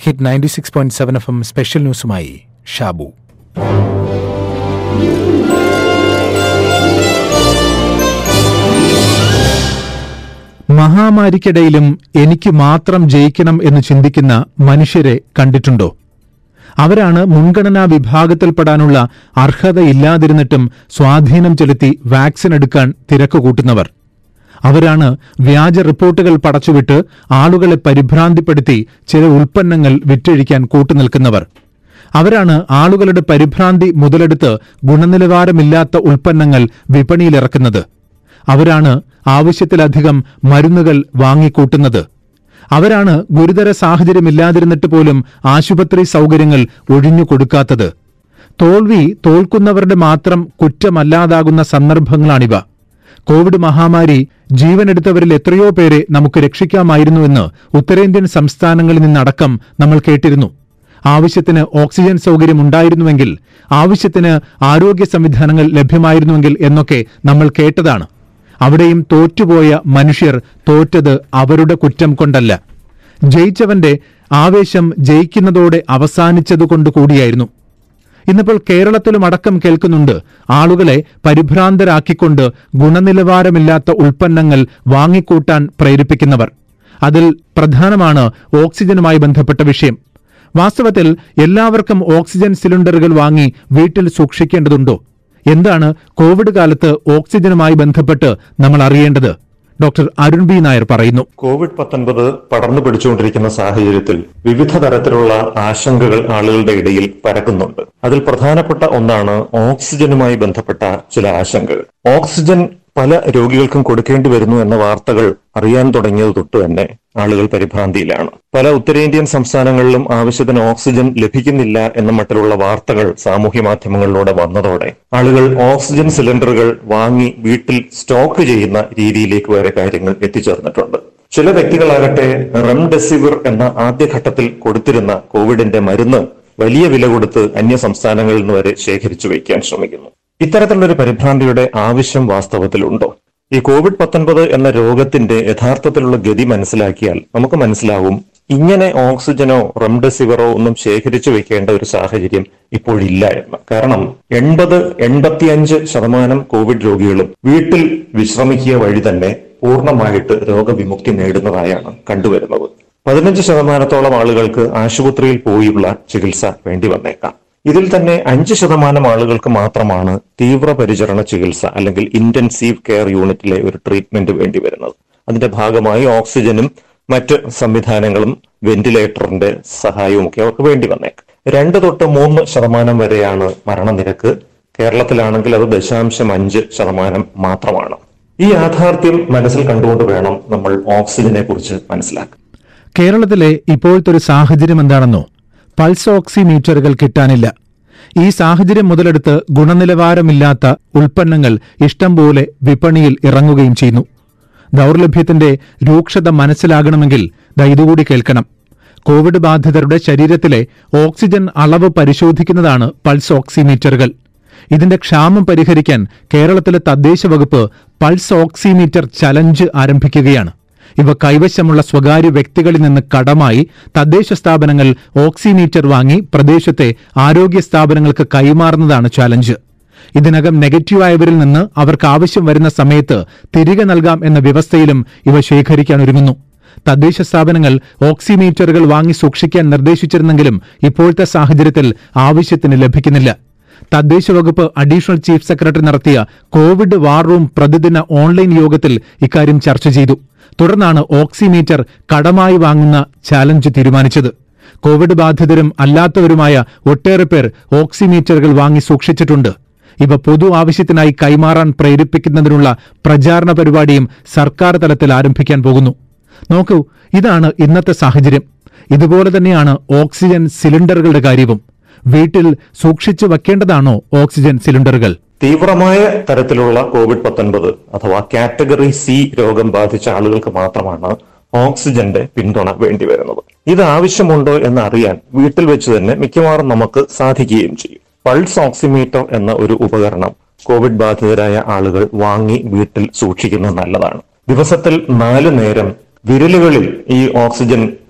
hit ninety six point seven F M special ന്യൂസുമായി ഷാബു മഹാമാരിക്കിടയിലും എനിക്ക് മാത്രം ജയിക്കണം എന്ന് ചിന്തിക്കുന്ന മനുഷ്യരെ കണ്ടിട്ടുണ്ടോ അവരാണ് മുൻഗണനാ വിഭാഗത്തിൽപ്പെടാനുള്ള അർഹതയില്ലാതിരുന്നിട്ടും സ്വാധീനം ചെലുത്തി വാക്സിൻ എടുക്കാൻ തിരക്ക് കൂട്ടുന്നവർ അവരാണ് വ്യാജ റിപ്പോർട്ടുകൾ പടച്ചുവിട്ട് ആളുകളെ പരിഭ്രാന്തിപ്പെടുത്തി ചില ഉൽപ്പന്നങ്ങൾ വിറ്റഴിക്കാൻ കൂട്ടുനിൽക്കുന്നവർ അവരാണ് ആളുകളുടെ പരിഭ്രാന്തി മുതലെടുത്ത് ഗുണനിലവാരമില്ലാത്ത ഉൽപ്പന്നങ്ങൾ വിപണിയിലിറക്കുന്നത് അവരാണ് ആവശ്യത്തിലധികം മരുന്നുകൾ വാങ്ങിക്കൂട്ടുന്നത് അവരാണ് ഗുരുതര സാഹചര്യമില്ലാതിരുന്നിട്ട് പോലും ആശുപത്രി സൗകര്യങ്ങൾ ഒഴിഞ്ഞു കൊടുക്കാത്തത് തോൽവി തോൽക്കുന്നവരുടെ മാത്രം കുറ്റമല്ലാതാകുന്ന സന്ദർഭങ്ങളാണിവ കോവിഡ് മഹാമാരി ജീവനെടുത്തവരിൽ എത്രയോ പേരെ നമുക്ക് രക്ഷിക്കാമായിരുന്നുവെന്ന് ഉത്തരേന്ത്യൻ സംസ്ഥാനങ്ങളിൽ നിന്നടക്കം നമ്മൾ കേട്ടിരുന്നു ആവശ്യത്തിന് ഓക്സിജൻ സൗകര്യം ഉണ്ടായിരുന്നുവെങ്കിൽ ആവശ്യത്തിന് ആരോഗ്യ സംവിധാനങ്ങൾ ലഭ്യമായിരുന്നുവെങ്കിൽ എന്നൊക്കെ നമ്മൾ കേട്ടതാണ് അവിടെയും തോറ്റുപോയ മനുഷ്യർ തോറ്റത് അവരുടെ കുറ്റം കൊണ്ടല്ല ജയിച്ചവന്റെ ആവേശം ജയിക്കുന്നതോടെ അവസാനിച്ചതുകൊണ്ട് കൂടിയായിരുന്നു ഇന്നിപ്പോൾ കേരളത്തിലും അടക്കം കേൾക്കുന്നുണ്ട് ആളുകളെ പരിഭ്രാന്തരാക്കിക്കൊണ്ട് ഗുണനിലവാരമില്ലാത്ത ഉൽപ്പന്നങ്ങൾ വാങ്ങിക്കൂട്ടാൻ പ്രേരിപ്പിക്കുന്നവർ അതിൽ പ്രധാനമാണ് ഓക്സിജനുമായി ബന്ധപ്പെട്ട വിഷയം വാസ്തവത്തിൽ എല്ലാവർക്കും ഓക്സിജൻ സിലിണ്ടറുകൾ വാങ്ങി വീട്ടിൽ സൂക്ഷിക്കേണ്ടതുണ്ടോ എന്താണ് കോവിഡ് കാലത്ത് ഓക്സിജനുമായി ബന്ധപ്പെട്ട് നമ്മൾ അറിയേണ്ടത് ഡോക്ടർ അരുൺ ബി നായർ പറയുന്നു കോവിഡ് പത്തൊൻപത് പടർന്നു പിടിച്ചുകൊണ്ടിരിക്കുന്ന സാഹചര്യത്തിൽ വിവിധ തരത്തിലുള്ള ആശങ്കകൾ ആളുകളുടെ ഇടയിൽ പരക്കുന്നുണ്ട് അതിൽ പ്രധാനപ്പെട്ട ഒന്നാണ് ഓക്സിജനുമായി ബന്ധപ്പെട്ട ചില ആശങ്കകൾ ഓക്സിജൻ പല രോഗികൾക്കും കൊടുക്കേണ്ടി വരുന്നു എന്ന വാർത്തകൾ അറിയാൻ തുടങ്ങിയത് തൊട്ട് തന്നെ ആളുകൾ പരിഭ്രാന്തിയിലാണ് പല ഉത്തരേന്ത്യൻ സംസ്ഥാനങ്ങളിലും ആവശ്യത്തിന് ഓക്സിജൻ ലഭിക്കുന്നില്ല എന്ന മട്ടിലുള്ള വാർത്തകൾ സാമൂഹ്യ മാധ്യമങ്ങളിലൂടെ വന്നതോടെ ആളുകൾ ഓക്സിജൻ സിലിണ്ടറുകൾ വാങ്ങി വീട്ടിൽ സ്റ്റോക്ക് ചെയ്യുന്ന രീതിയിലേക്ക് വരെ കാര്യങ്ങൾ എത്തിച്ചേർന്നിട്ടുണ്ട് ചില വ്യക്തികളാകട്ടെ റെംഡെസിവിർ എന്ന ആദ്യഘട്ടത്തിൽ കൊടുത്തിരുന്ന കോവിഡിന്റെ മരുന്ന് വലിയ വില കൊടുത്ത് അന്യ സംസ്ഥാനങ്ങളിൽ നിന്ന് വരെ ശേഖരിച്ചു വയ്ക്കാൻ ശ്രമിക്കുന്നു ഇത്തരത്തിലുള്ള ഒരു പരിഭ്രാന്തിയുടെ ആവശ്യം വാസ്തവത്തിലുണ്ടോ ഈ കോവിഡ് പത്തൊൻപത് എന്ന രോഗത്തിന്റെ യഥാർത്ഥത്തിലുള്ള ഗതി മനസ്സിലാക്കിയാൽ നമുക്ക് മനസ്സിലാവും ഇങ്ങനെ ഓക്സിജനോ റെംഡെസിവിറോ ഒന്നും ശേഖരിച്ചു വെക്കേണ്ട ഒരു സാഹചര്യം ഇപ്പോഴില്ല എന്ന് കാരണം എൺപത് എൺപത്തിയഞ്ച് ശതമാനം കോവിഡ് രോഗികളും വീട്ടിൽ വിശ്രമിക്കുക വഴി തന്നെ പൂർണ്ണമായിട്ട് രോഗവിമുക്തി നേടുന്നതായാണ് കണ്ടുവരുന്നത് പതിനഞ്ച് ശതമാനത്തോളം ആളുകൾക്ക് ആശുപത്രിയിൽ പോയുള്ള ചികിത്സ വേണ്ടി വന്നേക്കാം ഇതിൽ തന്നെ അഞ്ച് ശതമാനം ആളുകൾക്ക് മാത്രമാണ് തീവ്രപരിചരണ ചികിത്സ അല്ലെങ്കിൽ ഇന്റൻസീവ് കെയർ യൂണിറ്റിലെ ഒരു ട്രീറ്റ്മെന്റ് വേണ്ടി വരുന്നത് അതിന്റെ ഭാഗമായി ഓക്സിജനും മറ്റ് സംവിധാനങ്ങളും വെന്റിലേറ്ററിന്റെ സഹായവും ഒക്കെ അവർക്ക് വേണ്ടി വന്നേക്കാം രണ്ട് തൊട്ട് മൂന്ന് ശതമാനം വരെയാണ് മരണനിരക്ക് കേരളത്തിലാണെങ്കിൽ അത് ദശാംശം അഞ്ച് ശതമാനം മാത്രമാണ് ഈ യാഥാർത്ഥ്യം മനസ്സിൽ കണ്ടുകൊണ്ട് വേണം നമ്മൾ ഓക്സിജനെ കുറിച്ച് മനസ്സിലാക്കാൻ കേരളത്തിലെ ഇപ്പോഴത്തെ ഒരു സാഹചര്യം എന്താണെന്നോ പൾസ് ഓക്സിമീറ്ററുകൾ കിട്ടാനില്ല ഈ സാഹചര്യം മുതലെടുത്ത് ഗുണനിലവാരമില്ലാത്ത ഉൽപ്പന്നങ്ങൾ ഇഷ്ടം പോലെ വിപണിയിൽ ഇറങ്ങുകയും ചെയ്യുന്നു ദൗർലഭ്യത്തിന്റെ രൂക്ഷത മനസ്സിലാകണമെങ്കിൽ ദാ ഇതുകൂടി കേൾക്കണം കോവിഡ് ബാധിതരുടെ ശരീരത്തിലെ ഓക്സിജൻ അളവ് പരിശോധിക്കുന്നതാണ് പൾസ് ഓക്സിമീറ്ററുകൾ ഇതിന്റെ ക്ഷാമം പരിഹരിക്കാൻ കേരളത്തിലെ തദ്ദേശ വകുപ്പ് പൾസ് ഓക്സിമീറ്റർ ചലഞ്ച് ആരംഭിക്കുകയാണ് ഇവ കൈവശമുള്ള സ്വകാര്യ വ്യക്തികളിൽ നിന്ന് കടമായി തദ്ദേശ സ്ഥാപനങ്ങൾ ഓക്സിമീറ്റർ വാങ്ങി പ്രദേശത്തെ ആരോഗ്യ സ്ഥാപനങ്ങൾക്ക് കൈമാറുന്നതാണ് ചാലഞ്ച് ഇതിനകം നെഗറ്റീവായവരിൽ നിന്ന് അവർക്ക് ആവശ്യം വരുന്ന സമയത്ത് തിരികെ നൽകാം എന്ന വ്യവസ്ഥയിലും ഇവ ശേഖരിക്കാൻ ഒരുങ്ങുന്നു തദ്ദേശ സ്ഥാപനങ്ങൾ ഓക്സിമീറ്ററുകൾ വാങ്ങി സൂക്ഷിക്കാൻ നിർദ്ദേശിച്ചിരുന്നെങ്കിലും ഇപ്പോഴത്തെ സാഹചര്യത്തിൽ ആവശ്യത്തിന് ലഭിക്കുന്നില്ല തദ്ദേശ വകുപ്പ് അഡീഷണൽ ചീഫ് സെക്രട്ടറി നടത്തിയ കോവിഡ് വാർ റൂം പ്രതിദിന ഓൺലൈൻ യോഗത്തിൽ ഇക്കാര്യം ചർച്ച ചെയ്തു തുടർന്നാണ് ഓക്സിമീറ്റർ കടമായി വാങ്ങുന്ന ചാലഞ്ച് തീരുമാനിച്ചത് കോവിഡ് ബാധിതരും അല്ലാത്തവരുമായ ഒട്ടേറെ പേർ ഓക്സിമീറ്ററുകൾ വാങ്ങി സൂക്ഷിച്ചിട്ടുണ്ട് ഇവ പൊതു ആവശ്യത്തിനായി കൈമാറാൻ പ്രേരിപ്പിക്കുന്നതിനുള്ള പ്രചാരണ പരിപാടിയും സർക്കാർ തലത്തിൽ ആരംഭിക്കാൻ പോകുന്നു നോക്കൂ ഇതാണ് ഇന്നത്തെ സാഹചര്യം ഇതുപോലെ തന്നെയാണ് ഓക്സിജൻ സിലിണ്ടറുകളുടെ കാര്യവും വീട്ടിൽ സൂക്ഷിച്ചു വെക്കേണ്ടതാണോ ഓക്സിജൻ സിലിണ്ടറുകൾ തീവ്രമായ തരത്തിലുള്ള കോവിഡ് പത്തൊൻപത് അഥവാ കാറ്റഗറി സി രോഗം ബാധിച്ച ആളുകൾക്ക് മാത്രമാണ് ഓക്സിജന്റെ പിന്തുണ വേണ്ടി വരുന്നത് ഇത് ആവശ്യമുണ്ടോ എന്ന് അറിയാൻ വീട്ടിൽ വെച്ച് തന്നെ മിക്കവാറും നമുക്ക് സാധിക്കുകയും ചെയ്യും പൾസ് ഓക്സിമീറ്റർ എന്ന ഒരു ഉപകരണം കോവിഡ് ബാധിതരായ ആളുകൾ വാങ്ങി വീട്ടിൽ സൂക്ഷിക്കുന്നത് നല്ലതാണ് ദിവസത്തിൽ നാല് നേരം വിരലുകളിൽ ഈ ഓക്സിജൻ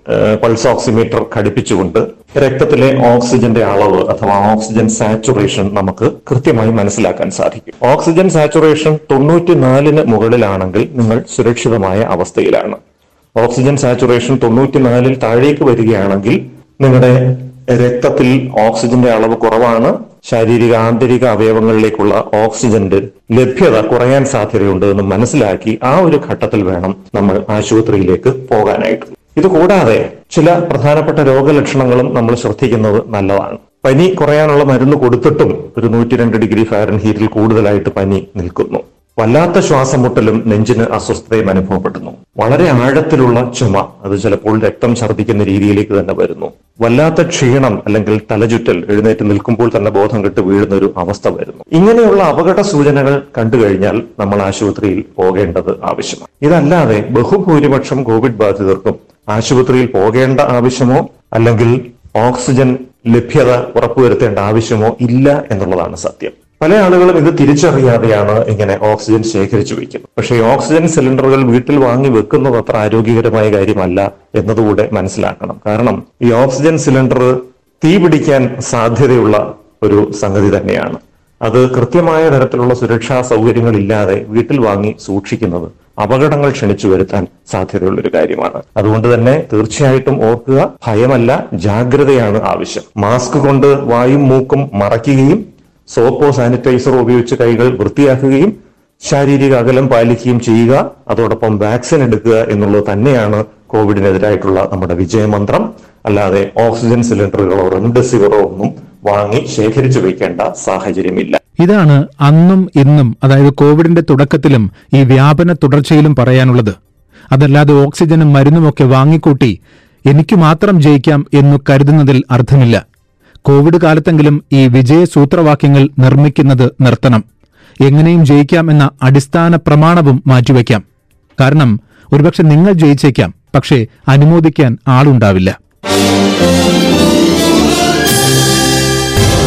ഏഹ്, പൾസ് ഓക്സിമീറ്റർ ഘടിപ്പിച്ചുകൊണ്ട് രക്തത്തിലെ ഓക്സിജന്റെ അളവ് അഥവാ ഓക്സിജൻ സാച്ചുറേഷൻ നമുക്ക് കൃത്യമായി മനസ്സിലാക്കാൻ സാധിക്കും ഓക്സിജൻ സാച്ചുറേഷൻ തൊണ്ണൂറ്റിനാലിന് മുകളിലാണെങ്കിൽ നിങ്ങൾ സുരക്ഷിതമായ അവസ്ഥയിലാണ് ഓക്സിജൻ സാച്ചുറേഷൻ തൊണ്ണൂറ്റിനാലിൽ താഴേക്ക് വരികയാണെങ്കിൽ നിങ്ങളുടെ രക്തത്തിൽ ഓക്സിജന്റെ അളവ് കുറവാണ് ശാരീരിക ആന്തരിക അവയവങ്ങളിലേക്കുള്ള ഓക്സിജന്റെ ലഭ്യത കുറയാൻ സാധ്യതയുണ്ട് എന്ന് മനസ്സിലാക്കി ആ ഒരു ഘട്ടത്തിൽ വേണം നമ്മൾ ആശുപത്രിയിലേക്ക് പോകാനായിട്ട് ഇത് കൂടാതെ ചില പ്രധാനപ്പെട്ട രോഗലക്ഷണങ്ങളും നമ്മൾ ശ്രദ്ധിക്കുന്നത് നല്ലതാണ് പനി കുറയാനുള്ള മരുന്ന് കൊടുത്തിട്ടും ഒരു നൂറ്റി രണ്ട് ഡിഗ്രി ഫാരൻഹീറ്റിൽ കൂടുതലായിട്ട് പനി നിൽക്കുന്നു വല്ലാത്ത ശ്വാസം മുട്ടലും നെഞ്ചിന് അസ്വസ്ഥതയും അനുഭവപ്പെടുന്നു വളരെ ആഴത്തിലുള്ള ചുമ അത് ചിലപ്പോൾ രക്തം ഛർദ്ദിക്കുന്ന രീതിയിലേക്ക് തന്നെ വരുന്നു വല്ലാത്ത ക്ഷീണം അല്ലെങ്കിൽ തലചുറ്റൽ എഴുന്നേറ്റ് നിൽക്കുമ്പോൾ തന്നെ ബോധം കെട്ട് വീഴുന്ന ഒരു അവസ്ഥ വരുന്നു ഇങ്ങനെയുള്ള അപകട സൂചനകൾ കണ്ടു കഴിഞ്ഞാൽ നമ്മൾ ആശുപത്രിയിൽ പോകേണ്ടത് ആവശ്യമാണ് ഇതല്ലാതെ ബഹുഭൂരിപക്ഷം കോവിഡ് ബാധിതർക്കും ആശുപത്രിയിൽ പോകേണ്ട ആവശ്യമോ അല്ലെങ്കിൽ ഓക്സിജൻ ലഭ്യത ഉറപ്പുവരുത്തേണ്ട ആവശ്യമോ ഇല്ല എന്നുള്ളതാണ് സത്യം പല ആളുകളും ഇത് തിരിച്ചറിയാതെയാണ് ഇങ്ങനെ ഓക്സിജൻ ശേഖരിച്ചു വെക്കുന്നത് പക്ഷേ ഈ ഓക്സിജൻ സിലിണ്ടറുകൾ വീട്ടിൽ വാങ്ങി വെക്കുന്നത് അത്ര ആരോഗ്യകരമായ കാര്യമല്ല എന്നതുകൂടെ മനസ്സിലാക്കണം കാരണം ഈ ഓക്സിജൻ സിലിണ്ടർ തീ പിടിക്കാൻ സാധ്യതയുള്ള ഒരു സംഗതി തന്നെയാണ് അത് കൃത്യമായ തരത്തിലുള്ള സുരക്ഷാ സൗകര്യങ്ങളില്ലാതെ വീട്ടിൽ വാങ്ങി സൂക്ഷിക്കുന്നത് അപകടങ്ങൾ ക്ഷണിച്ചു വരുത്താൻ സാധ്യതയുള്ള ഒരു കാര്യമാണ് അതുകൊണ്ട് തന്നെ തീർച്ചയായിട്ടും ഓർക്കുക ഭയമല്ല ജാഗ്രതയാണ് ആവശ്യം മാസ്ക് കൊണ്ട് വായും മൂക്കും മറയ്ക്കുകയും സോപ്പോ സാനിറ്റൈസറോ ഉപയോഗിച്ച് കൈകൾ വൃത്തിയാക്കുകയും ശാരീരിക അകലം പാലിക്കുകയും ചെയ്യുക അതോടൊപ്പം വാക്സിൻ എടുക്കുക എന്നുള്ളത് തന്നെയാണ് കോവിഡിനെതിരായിട്ടുള്ള നമ്മുടെ വിജയമന്ത്രം അല്ലാതെ ഓക്സിജൻ സിലിണ്ടറുകളോ റെംഡെസിവിറോ ഒന്നും വാങ്ങി ശേഖരിച്ചു വെക്കേണ്ട സാഹചര്യമില്ല ഇതാണ് അന്നും ഇന്നും അതായത് കോവിഡിന്റെ തുടക്കത്തിലും ഈ വ്യാപന തുടർച്ചയിലും പറയാനുള്ളത് അതല്ലാതെ ഓക്സിജനും മരുന്നുമൊക്കെ വാങ്ങിക്കൂട്ടി എനിക്ക് മാത്രം ജയിക്കാം എന്നു കരുതുന്നതിൽ അർത്ഥമില്ല കോവിഡ് കാലത്തെങ്കിലും ഈ വിജയ സൂത്രവാക്യങ്ങൾ നിർമ്മിക്കുന്നത് നിർത്തണം എങ്ങനെയും ജയിക്കാം എന്ന അടിസ്ഥാന പ്രമാണവും മാറ്റിവെക്കാം കാരണം ഒരുപക്ഷെ നിങ്ങൾ ജയിച്ചേക്കാം പക്ഷേ അനുമോദിക്കാൻ ആളുണ്ടാവില്ല